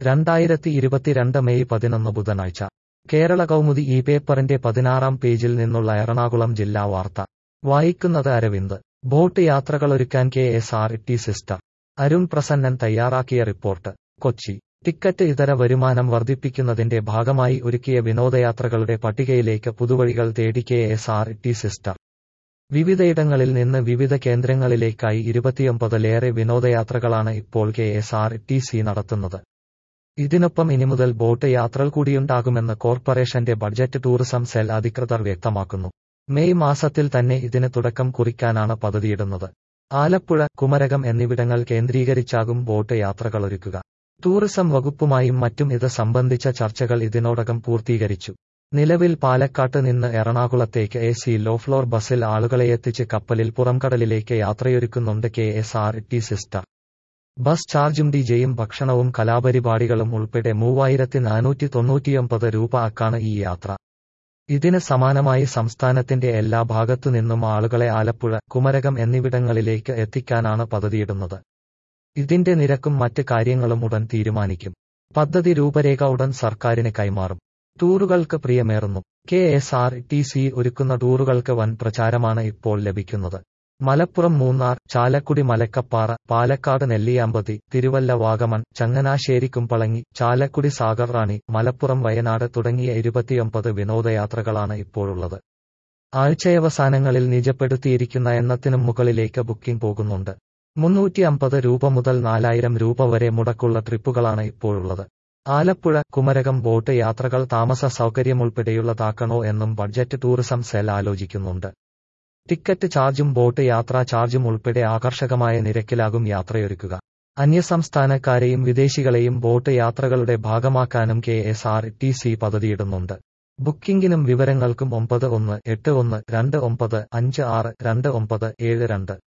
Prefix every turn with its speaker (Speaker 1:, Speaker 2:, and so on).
Speaker 1: രണ്ടായിരത്തി ഇരുപത്തിരണ്ട് മെയ് പതിനൊന്ന് ബുധനാഴ്ച കേരള കൗമുദി ഈ പേപ്പറിന്റെ പതിനാറാം പേജിൽ നിന്നുള്ള എറണാകുളം ജില്ലാ വാർത്ത വായിക്കുന്നത് അരവിന്ദ് ബോട്ട് യാത്രകളൊരുക്കാൻ കെ എസ് ആർ ടി സിസ്റ്റർ അരുൺ പ്രസന്നൻ തയ്യാറാക്കിയ റിപ്പോർട്ട് കൊച്ചി ടിക്കറ്റ് ഇതര വരുമാനം വർദ്ധിപ്പിക്കുന്നതിന്റെ ഭാഗമായി ഒരുക്കിയ വിനോദയാത്രകളുടെ പട്ടികയിലേക്ക് പുതുവഴികൾ തേടി കെ എസ് ആർ ടി സിസ്റ്റർ വിവിധയിടങ്ങളിൽ നിന്ന് വിവിധ കേന്ദ്രങ്ങളിലേക്കായി ഇരുപത്തിയൊമ്പതിലേറെ വിനോദയാത്രകളാണ് ഇപ്പോൾ K S R T C നടത്തുന്നത് ഇതിനൊപ്പം ഇനി മുതൽ ബോട്ട് യാത്രകൾ കൂടിയുണ്ടാകുമെന്ന് കോർപ്പറേഷന്റെ ബഡ്ജറ്റ് ടൂറിസം സെൽ അധികൃതർ വ്യക്തമാക്കുന്നു മെയ് മാസത്തിൽ തന്നെ ഇതിന് തുടക്കം കുറിക്കാനാണ് പദ്ധതിയിടുന്നത് ആലപ്പുഴ കുമരകം എന്നിവിടങ്ങൾ കേന്ദ്രീകരിച്ചാകും ബോട്ട് യാത്രകളൊരുക്കുക ടൂറിസം വകുപ്പുമായും മറ്റും ഇത് സംബന്ധിച്ച ചർച്ചകൾ ഇതിനോടകം പൂർത്തീകരിച്ചു നിലവിൽ പാലക്കാട്ട് നിന്ന് എറണാകുളത്തേക്ക് എ സി ലോ ഫ്ലോർ ബസ്സിൽ ആളുകളെ എത്തിച്ച് കപ്പലിൽ പുറംകടലിലേക്ക് യാത്രയൊരുക്കുന്നുണ്ട് കെ എസ് ആർ ടി സിസ്റ്റർ ബസ് ചാർജും ഡിജെയും ഭക്ഷണവും കലാപരിപാടികളും ഉൾപ്പെടെ മൂവായിരത്തി നാനൂറ്റി തൊണ്ണൂറ്റിയൊമ്പത് രൂപ അക്കാണ് ഈ യാത്ര ഇതിന് സമാനമായി സംസ്ഥാനത്തിന്റെ എല്ലാ ഭാഗത്തുനിന്നും ആളുകളെ ആലപ്പുഴ കുമരകം എന്നിവിടങ്ങളിലേക്ക് എത്തിക്കാനാണ് പദ്ധതിയിടുന്നത് ഇതിന്റെ നിരക്കും മറ്റ് കാര്യങ്ങളും ഉടൻ തീരുമാനിക്കും പദ്ധതി രൂപരേഖ ഉടൻ സർക്കാരിന് കൈമാറും ടൂറുകൾക്ക് പ്രിയമേറുന്നു K S R T C ഒരുക്കുന്ന ടൂറുകൾക്ക് വൻ പ്രചാരമാണ് ഇപ്പോൾ ലഭിക്കുന്നത് മലപ്പുറം മൂന്നാർ ചാലക്കുടി മലക്കപ്പാറ പാലക്കാട് നെല്ലിയാമ്പതി തിരുവല്ല വാഗമൺ ചങ്ങനാശ്ശേരി കുമ്പളങ്ങി ചാലക്കുടി സാഗർ റാണി മലപ്പുറം വയനാട് തുടങ്ങിയ ഇരുപത്തിയൊമ്പത് വിനോദയാത്രകളാണ് ഇപ്പോഴുള്ളത് ആഴ്ചയവസാനങ്ങളിൽ നിജപ്പെടുത്തിയിരിക്കുന്ന എണ്ണത്തിനും മുകളിലേക്ക് ബുക്കിംഗ് പോകുന്നുണ്ട് മുന്നൂറ്റി അമ്പത് രൂപ മുതൽ നാലായിരം രൂപ വരെ മുടക്കുള്ള ട്രിപ്പുകളാണ് ഇപ്പോഴുള്ളത് ആലപ്പുഴ കുമരകം ബോട്ട് യാത്രകൾ താമസ സൗകര്യമുൾപ്പെടെയുള്ളതാക്കണോ എന്നും ബഡ്ജറ്റ് ടൂറിസം സെൽ ആലോചിക്കുന്നുണ്ട് ടിക്കറ്റ് ചാർജും ബോട്ട് യാത്രാ ചാർജും ഉൾപ്പെടെ ആകർഷകമായ നിരക്കിലാകും യാത്രയൊരുക്കുക അന്യസംസ്ഥാനക്കാരെയും വിദേശികളെയും ബോട്ട് യാത്രകളുടെ ഭാഗമാക്കാനും K S R T C പദ്ധതിയിടുന്നുണ്ട് ബുക്കിംഗിനും വിവരങ്ങൾക്കും ഒമ്പത് ഒന്ന് എട്ട് ഒന്ന് രണ്ട് ഒമ്പത് അഞ്ച് ആറ് രണ്ട് ഒമ്പത് ഏഴ് രണ്ട്